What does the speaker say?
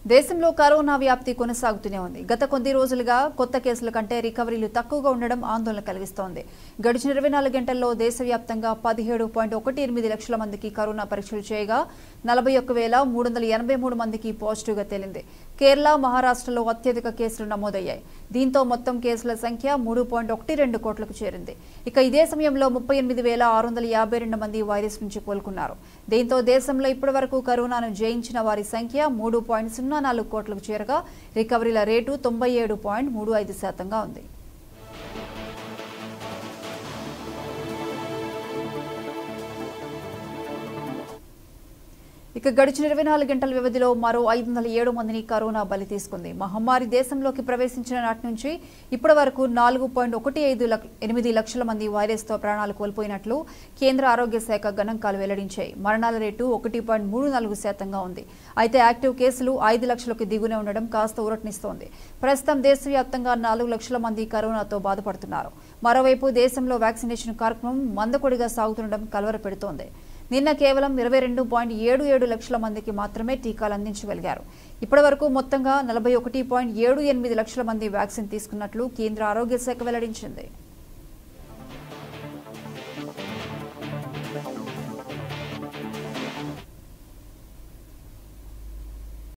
దేశంలో కరోనా వ్యాప్తి కొనసాగుతూనే ఉంది గత కొద్ది రోజులుగా కొత్త కేసుల కంటే రికవరీలు తక్కువగా ఉండడం ఆందోళన కలిగిస్తోంది గడిచిన ఇరవై నాలుగు గంటల్లో దేశవ్యాప్తంగా పదిహేడు పాయింట్ ఒకటి ఎనిమిది లక్షల మందికి కరోనా పరీక్షలు చేయగా నలభై ఒక్క వేల మూడు వందల ఎనభై మూడు మందికి పాజిటివ్గా తేలింది కేరళ మహారాష్ట్రలో అత్యధిక కేసులు నమోదయ్యాయి దీంతో మొత్తం కేసుల సంఖ్య మూడు పాయింట్ ఒకటి రెండు కోట్లకు చేరింది ఇక ఇదే సమయంలో ముప్పై ఎనిమిది వేల ఆరు వందల యాభై రెండు మంది వైరస్ నుంచి కోలుకున్నారు దీంతో దేశంలో ఇప్పటివరకు కరోనాను జయించిన వారి సంఖ్య మూడు పాయింట్ సున్నా నాలుగు కోట్లకు చేరగా రికవరీల రేటు తొంభై ఏడు పాయింట్ మూడు ఐదు శాతంగా ఉంది ఇక గడిచిన ఇరవై నాలుగు గంటల వ్యవధిలో మరో ఐదు వందల ఏడు మందిని కరోనా బలి తీసుకుంది మహమ్మారి దేశంలోకి ప్రవేశించిన నాటి నుంచి ఇప్పటి వరకు నాలుగు పాయింట్ ఒకటి ఐదు లక్- ఎనిమిది లక్షల మంది వైరస్తో ప్రాణాలు కోల్పోయినట్లు కేంద్ర ఆరోగ్య శాఖ గణాంకాలు వెల్లడించాయి మరణాల రేటు ఒకటి పాయింట్ మూడు నాలుగు శాతంగా ఉంది అయితే యాక్టివ్ కేసులు ఐదు లక్షలకు దిగునే ఉండడం కాస్త ఊరటనిస్తోంది ప్రస్తుతం దేశవ్యాప్తంగా నాలుగు లక్షల మంది కరోనాతో బాధపడుతున్నారు మరోవైపు దేశంలో వ్యాక్సినేషన్ కార్యక్రమం మందకొడిగా సాగుతుండడం కలవరపెడుతోంది నిన్న కేవలం ఇరవై రెండు పాయింట్ ఏడు ఏడు లక్షల మందికి మాత్రమే టీకాలు అందించగలిగారు ఇప్పటివరకు మొత్తంగా నలభై ఒకటి పాయింట్ ఏడు ఎనిమిది లక్షల మంది వ్యాక్సిన్ తీసుకున్నట్లు కేంద్ర ఆరోగ్య శాఖ వెల్లడించింది